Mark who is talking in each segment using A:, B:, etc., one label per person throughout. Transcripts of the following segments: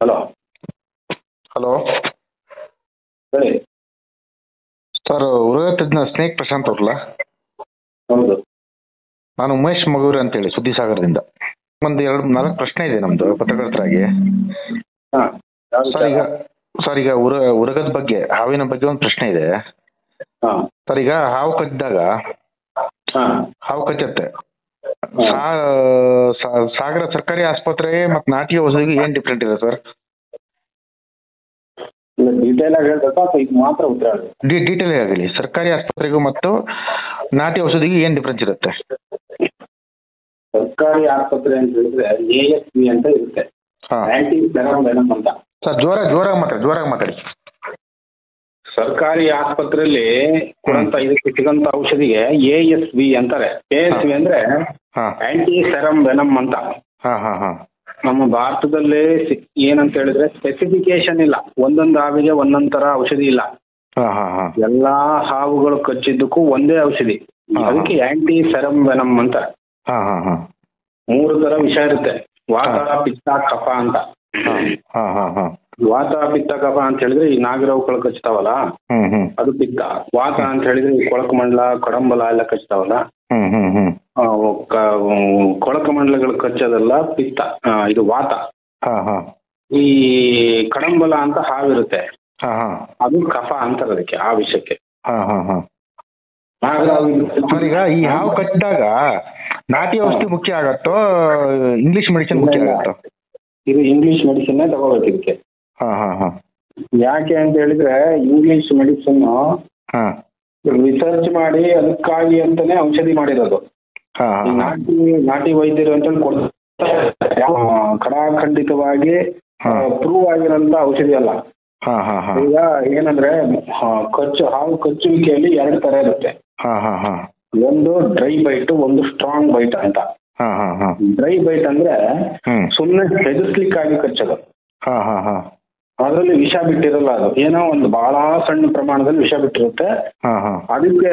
A: Hello
B: hello
A: ಹೇಳಿ
B: sir ಉರುಗ ತಜ್ಞ ಸ್ನೇಕ್ ಪ್ರಶಾಂತ್ ಅವ್ರಲ್ಲ
A: ಹೌದು
B: ನಾನು ಉಮೇಶ್ ಮಗೂರಿ ಅಂತೇಳಿ ಸುದ್ದಿಸಾಗರದಿಂದ ಒಂದು ಎರಡು ನಾಲ್ಕು ಪ್ರಶ್ನೆ ಇದೆ ನಮ್ದು ಪತ್ರಕರ್ತರಾಗಿ
A: ಹಾಂ
B: ಸರ್ ಈಗ ಸರ್ ಈಗ ಉರ ಉರಗದ ಬಗ್ಗೆ ಹಾವಿನ ಬಗ್ಗೆ ಒಂದು ಪ್ರಶ್ನೆ ಇದೆ
A: ಹಾಂ
B: ಸರ್ ಈಗ ಹಾವು ಕಚ್ಚಿದಾಗ
A: ಹಾಂ
B: ಹಾವು ಕಚ್ಚತ್ತೆ ಸಾ- ಸಾ- ಸಾಗರ ಸರ್ಕಾರಿ ಆಸ್ಪತ್ರೆ ಮತ್ತು ನಾಟಿ ಔಷಧಿಗೆ ಏನು ಡಿಫ್ರೆಂಟ್ ಇದೆ ಸರ್
A: ಇಲ್ಲ ಡೀಟೇಲ್ ಆಗಿ ಹೇಳ್ಬೇಕಾ ಅಥವಾ ಈಗ ಮಾತ್ರ ಉತ್ತರ ಹೇಳ್ಬೇಕು
B: ಡಿ ಡೀಟೇಲ್ ಆಗಲಿ ಸರ್ಕಾರಿ ಆಸ್ಪತ್ರೆಗೂ ಮತ್ತು ನಾಟಿ ಔಷಧಿಗೆ ಏನು ಡಿಫ್ರೆನ್ಸ್ ಇರುತ್ತೆ
A: ಸರ್ಕಾರಿ ಆಸ್ಪತ್ರೆ ಅಂತ ಹೇಳಿದ್ರೆ ಎ ಎಸ್ ಬಿ ಅಂತ ಇರುತ್ತೆ
B: ಹಾಂ
A: ಆಂಟಿ ಸೆರಮ್ ವೆನಮ್ ಅಂತ
B: ಸರ್ ಜೋರ ಜೋರಾಗಿ ಮಾತಾಡಿ ಜೋರಾಗಿ ಮಾತಾಡಿ
A: ಸರ್ಕಾರಿ ಆಸ್ಪತ್ರೆಯಲ್ಲಿ ಕೊಡಂತ ಇದಕ್ಕೆ ಸಿಗಂತ ಔಷಧಿಗೆ ಎ ಎಸ್ ಬಿ ಅಂತಾರೆ ಎ ಎಸ್ ಬಿ ಅಂದ್ರೆ
B: ಹಾಂ
A: ಆಂಟಿ ಸೆರಮ್ ವೆನಮ್ ಅಂತ
B: ಹಾಂ ಹಾಂ ಹಾಂ
A: ನಮ್ಮ ಭಾರತದಲ್ಲಿ ಸಿ- ಏನಂತ ಹೇಳಿದ್ರೆ ಸ್ಪೆಸಿಫಿಕೇಶನ್ ಇಲ್ಲ ಒಂದೊಂದು ಹಾವಿಗೆ ಒಂದೊಂದ್ ತರ ಔಷಧಿ ಇಲ್ಲ
B: ಹಾಂ ಹಾಂ ಹಾಂ
A: ಎಲ್ಲಾ ಹಾವುಗಳು ಕಚ್ಚಿದ್ದಕ್ಕೂ ಒಂದೇ ಔಷಧಿ
B: ಹಾ.
A: ಅದಕ್ಕೆ ಆಂಟಿ ಸೆರಮ್ ವೆನಮ್ ಅಂತ
B: ಹಾಂ ಹಾಂ ಹಾಂ
A: ಮೂರು ತರ ವಿಷ ಇರುತ್ತೆ ವಾತ
B: ಹಾ.
A: ಪಿತ್ತ ಕಫ ಅಂತ
B: ಹಾಂ ಹಾಂ ಹಾಂ ಹಾಂ
A: ವಾತ ಪಿತ್ತ ಕಫ ಅಂತ ಹೇಳಿದ್ರೆ ಈ ನಾಗರವುಗಳು ಕಚ್ತಾವಲ್ಲ
B: ಹ್ಞೂ ಹ್ಞೂ
A: ಅದು ಪಿತ್ತ ವಾತ ಅಂತ ಹೇಳಿದ್ರೆ ಈ ಕೊಳಕಮಂಡಲ ಕಡಂಬಲ ಎಲ್ಲ ಕಚ್ತಾವಲ್ಲ
B: ಹ್ಞೂ ಹ್ಞೂ ಹ್ಞೂ
A: ಆ, ಕ- ಕೊಳಕಮಂಡಲಗಳು ಕಚ್ಚೋದೆಲ್ಲ ಪಿತ್ತ ಆ, ಇದು ವಾತ
B: ಹಾಂ ಹಾಂ
A: ಈ ಕಡಂಬಲ ಅಂತ ಹಾವಿರುತ್ತೆ
B: ಹಾಂ ಹಾಂ
A: ಅದು ಕಫ ಅಂತಾರೆ ಅದಕ್ಕೆ ಆ ವಿಷಯಕ್ಕೆ
B: ಹಾಂ ಹಾಂ ಹಾಂ
A: ನಾಗರಾವು
B: ಸರ್ ಈಗ ಈ ಹಾವು ಕಟ್ಟಿದಾಗ ನಾಟಿ ಔಷಧಿ ಮುಖ್ಯ ಆಗತ್ತೋ ಇಂಗ್ಲಿಷ್ ಮೆಡಿಸಿನ್ ಮುಖ್ಯ ಆಗತ್ತೋ
A: ಇದು ಇಂಗ್ಲಿಷ್ ಮೆಡಿಸಿನ್ ತಗೋಬೇಕು ಇದಕ್ಕೆ
B: ಹಾಂ ಹಾಂ ಹಾಂ
A: ಯಾಕೆ ಅಂತ ಹೇಳಿದ್ರೆ ಇಂಗ್ಲಿಷ್ ಮೆಡಿಸಿನ್
B: ಹಾಂ
A: ರಿಸರ್ಚ್ ಮಾಡಿ ಅದಕ್ಕಾಗಿ ಅಂತಾನೆ ಔಷಧಿ ಮಾಡಿರೋದು
B: ಹಾಂ
A: ಈ
B: ಹಾಂ
A: ನಾಟಿ ನಾಟಿ ವೈದ್ಯರು ಅಂತ ಕೊಡ್ತಾರೆ ಆ, ಖಡಾಖಂಡಿತವಾಗಿ
B: ಹಾ.
A: ಪ್ರೂವ್ ಆಗಿರೋಂಥ ಔಷಧಿ ಅಲ್ಲ
B: ಹಾಂ ಹಾಂ ಹಾಂ
A: ಈಗ ಏನಂದ್ರೆ ಆ, ಕಚ್ಚು ಹಾವು ಕಚ್ಚುವಿಕೆಯಲ್ಲಿ ಎರಡು ತರ ಇರುತ್ತೆ
B: ಹಾಂ ಹಾಂ ಹಾಂ
A: ಒಂದು ಡ್ರೈ ಬೈಟ್ ಒಂದು ಸ್ಟ್ರಾಂಗ್ ಬೈಟ್ ಅಂತ
B: ಹಾಂ ಹಾಂ ಹಾಂ
A: ಡ್ರೈ ಬೈಟ್ ಅಂದ್ರೆ
B: ಹ್ಞೂ
A: ಸುಮ್ಮನೆ ಹೆದರ್ಸ್ಲಿಕ್ಕಾಗಿ ಕಚ್ಚೋದು
B: ಹಾಂ ಹಾಂ ಹಾಂ
A: ಅದರಲ್ಲಿ ವಿಷ ಬಿಟ್ಟಿರಲ್ಲ ಅದು ಏನೋ ಒಂದು ಬಹಳ ಸಣ್ಣ ಪ್ರಮಾಣದಲ್ಲಿ ವಿಷ ಬಿಟ್ಟಿರುತ್ತೆ
B: ಹಾಂ ಹಾಂ
A: ಅದಕ್ಕೆ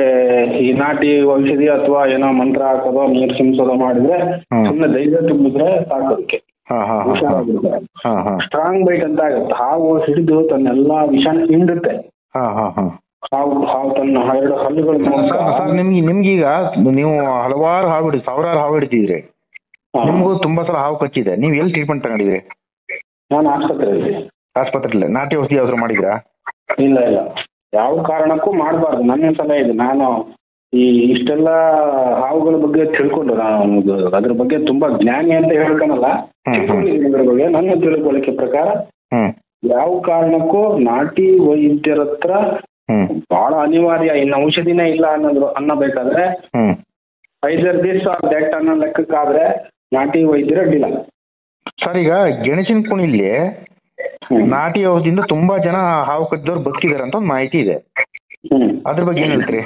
A: ಈ ನಾಟಿ ಔಷಧಿ ಅಥವಾ ಏನೋ ಮಂತ್ರ ಹಾಕೋದೋ ನೀರು ಸಿಂಸೋದೋ ಮಾಡಿದ್ರೆ
B: ಹ್ಮ್.
A: ಸುಮ್ಮನೆ ಧೈರ್ಯ ತುಂಬಿದ್ರೆ ಸಾಕು ಅದಕ್ಕೆ
B: ಹಾಂ ಹಾಂ ಹಾಂ
A: ಹುಷಾರಾಗಿರುತ್ತೆ
B: ಹಾಂ ಹಾಂ
A: ಸ್ಟ್ರಾಂಗ್ ಬೈಟ್ ಅಂತ ಆಗುತ್ತೆ ಹಾವು ಹಿಡಿದು ತನ್ನೆಲ್ಲಾ ವಿಷ ಹಿಂಡುತ್ತೆ
B: ಹಾಂ ಹಾಂ ಹಾಂ
A: ಹಾವು ಹಾವು ತನ್ನ ಎರಡು ಹಲ್ಲುಗಳ
B: ಸರ್
A: ಮೂಲಕ
B: ಸರ್ ನಿಮ್ಗೆ ನಿಮ್ಗೀಗ ನೀವು ಹಲವಾರು ಹಾವು ಹಿಡಿ ಸಾವಿರಾರು ಹಾವು ಹಿಡಿತಿದ್ರಿ
A: ಹಾ.
B: ನಿಮಗೂ ತುಂಬಾ ಸಲ ಹಾವು ಕಚ್ಚಿದೆ ನೀವು ಎಲ್ಲಿ ಟ್ರೀಟ್ಮೆಂಟ್ ತಗೊಂಡಿದ್ರಿ
A: ನಾನು ಆಸ್ಪತ್ರೆಯಲ್ಲಿ
B: ಆಸ್ಪತ್ರೆಯಲ್ಲಿ ನಾಟಿ ಔಷಧಿ ಯಾವ್ದಾದ್ರು ಮಾಡಿದ್ರಾ
A: ಇಲ್ಲ ಇಲ್ಲ ಯಾವ ಕಾರಣಕ್ಕೂ ಮಾಡಬಾರ್ದು ನನ್ನ ಸಲಹೆ ಇದೆ ನಾನು ಈ ಇಷ್ಟೆಲ್ಲ ಹಾವುಗಳ ಬಗ್ಗೆ ತಿಳ್ಕೊಂಡು ನಾನು ಇದು ಅದ್ರ ಬಗ್ಗೆ ತುಂಬಾ ಜ್ಞಾನಿ ಅಂತ ಹೇಳ್ಕೊಳಲ್ಲ
B: ಹ್ಮ್, ಹ್ಮ್.
A: ತಿಳ್ಕೊಂಡಿದ್ದೀನಿ ಅದ್ರ ಬಗ್ಗೆ ನನ್ನ ತಿಳ್ಕೊಳ್ಳಿಕ್ಕೆ ಪ್ರಕಾರ
B: ಹ್ಮ್
A: ಯಾವ ಕಾರಣಕ್ಕೂ ನಾಟಿ ವೈದ್ಯರ ಹತ್ರ
B: ಹ್ಮ್
A: ಬಹಳ ಅನಿವಾರ್ಯ ಇನ್ನು ಔಷಧಿನೇ ಇಲ್ಲ ಅನ್ನೋದು ಅನ್ನಬೇಕಾದ್ರೆ
B: hmm
A: either this or that ಅನ್ನೋ ಲೆಕ್ಕಕ್ಕಾದ್ರೆ ನಾಟಿ ವೈದ್ಯರು ಅಡ್ಡಿಲ್ಲ
B: ಸರ್ ಈಗ ಗೆಣಸಿನ ಕುಣಿಲಿ
A: ಹ್ಮ್.
B: ನಾಟಿ ಔಷಧಿಯಿಂದ ತುಂಬಾ ಜನ ಹಾವು ಕಚ್ಚಿದವ್ರು ಬದುಕಿದ್ದಾರೆ ಅಂತ ಒಂದು ಮಾಹಿತಿ ಇದೆ
A: ಹ್ಮ್
B: ಅದ್ರ ಬಗ್ಗೆ ಏನ್ ಹೇಳ್ತೀರಿ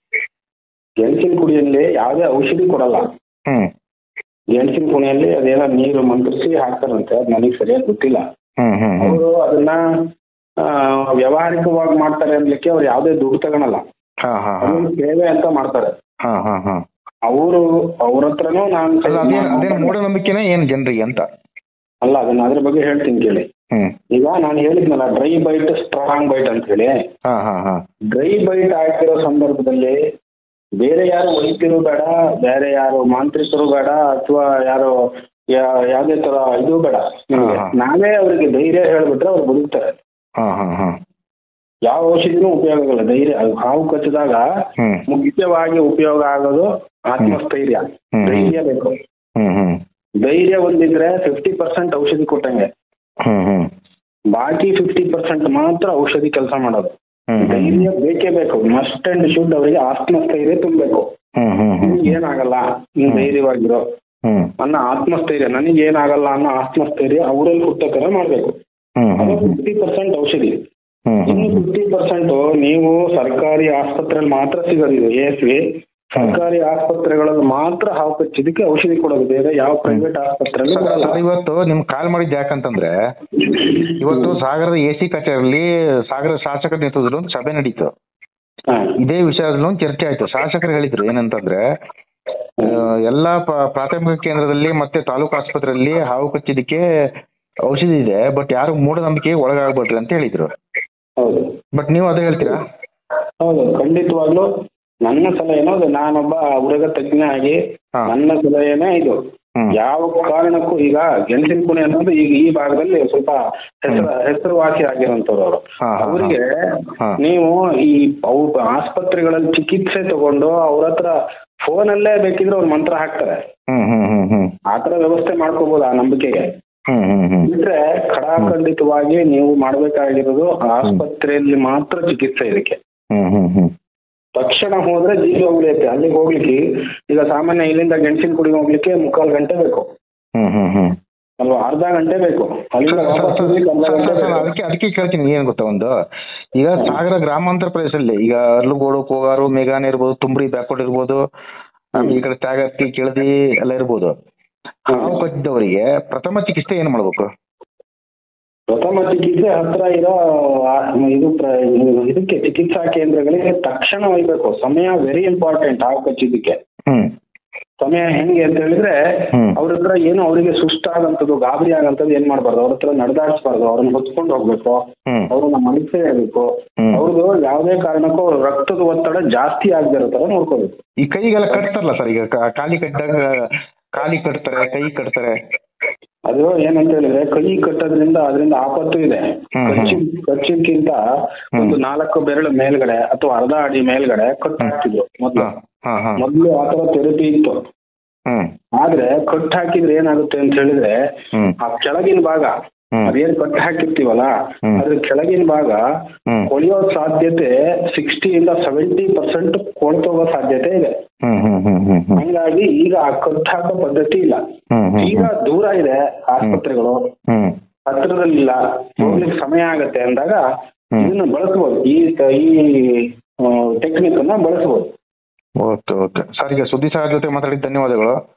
A: ಗೆಣಸಿನ ಕುಡಿಯಲ್ಲಿ ಯಾವುದೇ ಔಷಧಿ ಕೊಡಲ್ಲ
B: ಹ್ಮ್
A: ಗೆಣಸಿನ ಕುಣಿಯಲ್ಲಿ ಅದೇನೋ ನೀರು ಮಂತ್ರಿಸಿ ಹಾಕ್ತಾರಂತೆ ಅದು ನನಗೆ ಸರಿಯಾಗಿ ಗೊತ್ತಿಲ್ಲ
B: ಹ್ಮ್ ಹ್ಮ್ ಹ್ಮ್
A: ಅವರು ಅದನ್ನ ಆ, ವ್ಯಾವಹಾರಿಕವಾಗಿ ಮಾಡ್ತಾರೆ ಅನ್ಲಿಕ್ಕೆ ಅವ್ರು ಯಾವುದೇ ದುಡ್ಡು ತಗೊಳಲ್ಲ
B: ಹಾ ಹಾ ಹಾ
A: ಅದನ್ನ ಸೇವೆ ಅಂತ ಮಾಡ್ತಾರೆ
B: ಹಾ ಹಾ ಹಾ
A: ಅವರು ಅವ್ರ ಹತ್ರನೂ ನಾನು
B: ಅಲ್ಲ ಅದೇನ್ ಅದೇನ್ ಮೂಢನಂಬಿಕೆನೇ ಏನು ಜನರಿಗೆ ಅಂತ
A: ಅಲ್ಲ ಅದನ್ನ ಅದ್ರ ಬಗ್ಗೆ ಹೇಳ್ತೀನಿ ಕೇಳಿ
B: ಹ್ಮ್
A: ಈಗ ನಾನು ಹೇಳಿದ್ನಲ್ಲ ಡ್ರೈ ಬೈಟ್ ಸ್ಟ್ರಾಂಗ್ ಬೈಟ್ ಅಂತ ಹೇಳಿ
B: ಹಾ ಹಾ ಹಾ
A: ಡ್ರೈ ಬೈಟ್ ಆಗಿರೋ ಸಂದರ್ಭದಲ್ಲಿ ಬೇರೆ ಯಾರು ವೈದ್ಯರು ಬೇಡ ಬೇರೆ ಯಾರು ಮಾಂತ್ರಿಕರು ಬೇಡ ಅಥವಾ ಯಾರು ಯಾ- ಯಾವುದೇ ತರ ಇದು ಬೇಡ ನಮ್ಗೆ.
B: ಹಾ, ಹಾ.
A: ನಾವೇ ಅವರಿಗೆ ಧೈರ್ಯ ಹೇಳ್ಬಿಟ್ರೆ ಅವ್ರು ಬದುಕ್ತಾರೆ
B: ಹಾ ಹಾ ಹಾ
A: ಯಾವ ಔಷಧಿನೂ ಉಪಯೋಗ ಆಗಲ್ಲ ಧೈರ್ಯ ಅದು ಹಾವು ಕಚ್ಚಿದಾಗ
B: ಹ್ಮ್
A: ಮುಖ್ಯವಾಗಿ ಉಪಯೋಗ ಆಗೋದು ಆತ್ಮಸ್ಥೈರ್ಯ
B: ಹ್ಮ್.
A: ಧೈರ್ಯ ಬೇಕು
B: ಹ್ಮ್ ಹ್ಮ್
A: ಧೈರ್ಯ ಒಂದಿದ್ರೆ ಫಿಫ್ಟಿ ಪರ್ಸೆಂಟ್ ಔಷಧಿ ಕೊಟ್ಟಂಗೆ
B: ಹ್ಮ್ ಹ್ಮ್
A: ಬಾಕಿ ಫಿಫ್ಟಿ ಪರ್ಸೆಂಟ್ ಮಾತ್ರ ಔಷಧಿ ಕೆಲಸ ಮಾಡೋದು
B: ಹ್ಮ್ ಹ್ಮ್
A: ಧೈರ್ಯ ಬೇಕೇ ಬೇಕು ಮಸ್ಟ್ ಅಂಡ್ ಶುಡ್ ಅವರಿಗೆ ಆತ್ಮಸ್ಥೈರ್ಯ ತುಂಬಬೇಕು
B: ಹ್ಮ್ ಹ್ಮ್ ಹ್ಮ್
A: ನಿಮ್ಗೆ ಏನಾಗಲ್ಲ ನೀನ್ ಧೈರ್ಯವಾಗಿರೋ
B: ಹ್ಮ್
A: ಅನ್ನೋ ಆತ್ಮಸ್ಥೈರ್ಯ ನನಗೆ ಏನಾಗಲ್ಲ ಅನ್ನೋ ಆತ್ಮಸ್ಥೈರ್ಯ ಅವರಲ್ಲಿ ಹುಟ್ಟೋ ತರ ಮಾಡ್ಬೇಕು
B: ಹ್ಮ್
A: ಅದು
B: ಹ್ಮ್ ಹ್ಮ್
A: ಫಿಫ್ಟಿ ಪರ್ಸೆಂಟ್ ಔಷಧಿ
B: ಹ್ಮ್
A: ಇನ್ನು ಫಿಫ್ಟಿ ಪರ್ಸೆಂಟ್ ನೀವು ಸರ್ಕಾರಿ ಆಸ್ಪತ್ರೆಯಲ್ಲಿ ಮಾತ್ರ ಸಿಗೋದು ಇದು ಎಸ್ ವಿ ಸರ್ಕಾರಿ ಆಸ್ಪತ್ರೆಗಳಲ್ಲಿ ಮಾತ್ರ ಹಾವು ಕಚ್ಚಿದಕ್ಕೆ ಔಷಧಿ ಕೊಡೋದು ಬೇರೆ ಯಾವ ಪ್ರೈವೇಟ್ ಆಸ್ಪತ್ರೆಯಲ್ಲಿ
B: ಸರ್,
A: ಕೊಡಲ್ಲ
B: ಸರ್, ಇವತ್ತು ನಿಮ್ ಕಾಲ್ ಮಾಡಿದ್ದು ಯಾಕಂತಂದ್ರೆ ಇವತ್ತು ಸಾಗರದ ಎ ಸಿ ಕಚೇರಿಯಲ್ಲಿ ಸಾಗರ ಶಾಸಕರ ನೇತೃತ್ವದಲ್ಲಿ ಒಂದು ಸಭೆ ನಡೀತು
A: ಹಾ.
B: ಇದೇ ವಿಷಯದಲ್ಲಿ ಒಂದು ಚರ್ಚೆ ಆಯ್ತು ಶಾಸಕರು ಹೇಳಿದ್ರು ಏನಂತಂದ್ರೆ ಆ, ಎಲ್ಲಾ ಪ- ಪ್ರಾಥಮಿಕ ಕೇಂದ್ರದಲ್ಲಿ ಮತ್ತೆ ತಾಲೂಕು ಆಸ್ಪತ್ರೆಯಲ್ಲಿ ಹಾವು ಕಚ್ಚಿದಕ್ಕೆ ಔಷಧಿ ಇದೆ ಬಟ್ ಯಾರು ಮೂಢನಂಬಿಕೆಗೆ ಒಳಗಾಗ್ಬೇಡ್ರಿ ಅಂತ ಹೇಳಿದ್ರು
A: ಹೌದು
B: ಬಟ್ ನೀವು ಅದೇ ಹೇಳ್ತೀರಾ
A: ಹೌದು ಖಂಡಿತವಾಗ್ಲೂ ನನ್ನ ಸಲಹೆನೋ ಅದು ನಾನೊಬ್ಬ ಹುಡುಗ ತಜ್ಞ ಆಗಿ
B: ಹಾ.
A: ನನ್ನ ಸಲಹೆನೇ ಇದು
B: ಹ್ಮ್.
A: ಯಾವ ಕಾರಣಕ್ಕೂ ಈಗ ಗೆಣಸಿನ ಕುಣಿ ಅನ್ನೋದು ಈಗ ಈ ಭಾಗದಲ್ಲಿ ಸ್ವಲ್ಪ ಹೆಸರು ಹೆಸರುವಾಸಿ ಆಗಿರುವಂತವ್ರು ಅವರು
B: ಹಾ, ಹಾ, ಹಾ.
A: ಅವರಿಗೆ
B: ಹಾ.
A: ನೀವು ಈ ಅವು ಆಸ್ಪತ್ರೆಗಳಲ್ಲಿ ಚಿಕಿತ್ಸೆ ತಗೊಂಡು ಅವ್ರ ಹತ್ರ ಫೋನಲ್ಲೇ ಬೇಕಿದ್ರೆ ಅವ್ರು ಮಂತ್ರ ಹಾಕ್ತಾರೆ
B: ಹ್ಮ್ ಹ್ಮ್ ಹ್ಮ್ ಹ್ಮ್
A: ಆ ತರ ವ್ಯವಸ್ಥೆ ಮಾಡ್ಕೋಬಹುದು ಆ ನಂಬಿಕೆಗೆ
B: ಹ್ಮ್ ಹ್ಮ್ ಹ್ಮ್
A: ಬಿಟ್ರೆ ಖಡಾಖಂಡಿತವಾಗಿ ನೀವು ಮಾಡ್ಬೇಕಾಗಿರೋದು ಆಸ್ಪತ್ರೆಯಲ್ಲಿ ಮಾತ್ರ ಚಿಕಿತ್ಸೆ ಇದಕ್ಕೆ
B: ಹ್ಮ್ ಹ್ಮ್ ಹ್ಮ್
A: ತಕ್ಷಣ ಹೋದ್ರೆ ಜೀವ ಉಳಿಯುತ್ತೆ ಅಲ್ಲಿಗೆ ಹೋಗ್ಲಿಕ್ಕೆ ಈಗ ಸಾಮಾನ್ಯ ಇಲ್ಲಿಂದ ಗೆಣಸಿನ ಕುಡಿಗೆ ಹೋಗ್ಲಿಕ್ಕೆ ಮುಕ್ಕಾಲು ಗಂಟೆ ಬೇಕು
B: ಹ್ಮ್ ಹ್ಮ್ ಹ್ಮ್
A: ಅಲ್ವಾ ಅರ್ಧ ಗಂಟೆ ಬೇಕು ಅಲ್ಲಿಂದ
B: ಸರ್,
A: ವಾಪಸ್
B: ಸರ್,
A: ಹೋಗ್ಲಿಕ್ಕೆ ಅರ್ಧ
B: ಸರ್,
A: ಗಂಟೆ
B: ಸರ್, ಸರ್,
A: ಬೇಕು.
B: ಅದಕ್ಕೆ ಅದಕ್ಕೆ ಕೇಳ್ತೀನಿ ಏನ್ ಗೊತ್ತಾ ಒಂದು ಈಗ ಸಾಗರ ಗ್ರಾಮಾಂತರ ಪ್ರದೇಶದಲ್ಲಿ ಈಗ ಅರ್ಲುಗೋಡು ಕೋಗಾರು ಮೇಘಾನ ಇರ್ಬೋದು ತುಂಬ್ರಿ ಬ್ಯಾಕ್ವರ್ಡ್ ಇರ್ಬೋದು ಆಮೇಲೆ ಈ ಕಡೆ ತ್ಯಾಗತ್ತಿ ಕೆಳದಿ ಎಲ್ಲ ಇರ್ಬೋದು ಹಾವು ಕಚ್ಚಿದವರಿಗೆ ಪ್ರಥಮ ಚಿಕಿತ್ಸೆ ಏನ್ ಮಾಡ್ಬೇಕು
A: ಪ್ರಥಮ ಚಿಕಿತ್ಸೆ ಹತ್ರ ಇರೋ ಆ, ಇದು ಪ್ರ- ಇದಕ್ಕೆ ಚಿಕಿತ್ಸಾ ಕೇಂದ್ರಗಳಿಗೆ ತಕ್ಷಣ ಒಯ್ಬೇಕು ಸಮಯ ವೆರಿ ಇಂಪಾರ್ಟೆಂಟ್ ಹಾವು ಕಚ್ಚಿದ್ದಕ್ಕೆ
B: ಹ್ಮ್
A: ಸಮಯ ಹೆಂಗೆ ಅಂತ ಹೇಳಿದ್ರೆ
B: ಹ್ಮ್.
A: ಅವ್ರ ಹತ್ರ ಏನು ಅವರಿಗೆ ಸುಸ್ತಾಗಂತದ್ದು ಗಾಬರಿ ಆಗಂತದ್ದು ಏನ್ ಮಾಡ್ಬಾರ್ದು ಅವ್ರ ಹತ್ರ ನಡೆದಾಡ್ಸ್ಬಾರ್ದು ಅವ್ರನ್ನ ಹೊತ್ಕೊಂಡು ಹೋಗ್ಬೇಕು
B: ಹ್ಮ್
A: ಅವ್ರನ್ನ ಮನಸ್ಸೇ ಹೇಳ್ಬೇಕು
B: ಹ್ಮ್.
A: ಅವ್ರದ್ದು ಯಾವುದೇ ಕಾರಣಕ್ಕೂ ಅವ್ರ ರಕ್ತದ ಒತ್ತಡ ಜಾಸ್ತಿ ಆಗದಿರೋ ತರ ನೋಡ್ಕೋಬೇಕು
B: ಈ ಕೈಗೆಲ್ಲ ಕಟ್ತಾರಲ್ಲ ಸರ್ ಈಗ ಕ- ಖಾಲಿ ಕಟ್ಟಿದಾಗ ಖಾಲಿ ಕಟ್ತಾರೆ ಕೈ ಕಟ್ತಾರೆ
A: ಅದು ಏನಂತ ಹೇಳಿದ್ರೆ ಕೈ ಕಟ್ಟೋದ್ರಿಂದ ಅದರಿಂದ ಆಪತ್ತು ಇದೆ
B: ಹ್ಮ್,
A: ಕಚ್ಚಿ ಕಚ್ಚಿದ್ಕಿಂತ ಒಂದು ನಾಲ್ಕು ಬೆರಳು ಮೇಲ್ಗಡೆ ಅಥವಾ ಅರ್ಧ ಅಡಿ ಮೇಲ್ಗಡೆ ಕಟ್ ಹಾಕ್ತಿದ್ರು ಮೊದ್ಲು
B: ಹಾ ಹಾ ಹಾ
A: ಮೊದ್ಲು ಆ ತರ ಥೆರಪಿ ಇತ್ತು
B: ಹ್ಮ್
A: ಆದ್ರೆ ಕಟ್ ಹಾಕಿದ್ರೆ ಏನಾಗುತ್ತೆ ಅಂತ ಹೇಳಿದ್ರೆ
B: ಹ್ಮ್
A: ಆ ಕೆಳಗಿನ ಭಾಗ
B: ಹ್ಮ್.
A: ಅದೇನ್ ಕಟ್ ಹಾಕಿರ್ತೀವಲ್ಲ
B: ಹ್ಮ್.
A: ಅದ್ರ ಕೆಳಗಿನ ಭಾಗ
B: ಹ್ಮ್.
A: ಕೊಳೆಯೋ ಸಾಧ್ಯತೆ ಸಿಕ್ಸ್ಟಿಯಿಂದ ಸೆವೆಂಟಿ ಪರ್ಸೆಂಟ್ ಕೊಳ್ತೋಗೋ ಸಾಧ್ಯತೆ ಇದೆ
B: ಹ್ಮ್ ಹ್ಮ್ ಹ್ಮ್ ಹ್ಮ್ ಹ್ಮ್
A: ಹಂಗಾಗಿ ಈಗ ಆ ಕಟ್ ಹಾಕೋ ಪದ್ಧತಿ ಇಲ್ಲ
B: ಹ್ಮ್ ಹ್ಮ್
A: ಈಗ ದೂರ ಇದೆ ಆಸ್ಪತ್ರೆಗಳು
B: ಹ್ಮ್
A: ಹತ್ರದಲ್ಲಿಲ್ಲ ಹೋಗ್ಲಿಕ್ಕೆ ಸಮಯ ಆಗತ್ತೆ ಅಂದಾಗ
B: ಹ್ಮ್.
A: ಇದನ್ನ ಬಳಸ್ಬೋದು ಈ ತ- ಈ ಟೆಕ್ನಿಕ್ ಅನ್ನ ಬಳಸ್ಬೋದು
B: ಓಕೆ ಓಕೆ ಸರ್ ಈಗ ಸುದ್ದಿ ಸಹ ಜೊತೆ ಮಾತಾಡಿದ ಧನ್ಯವಾದಗಳು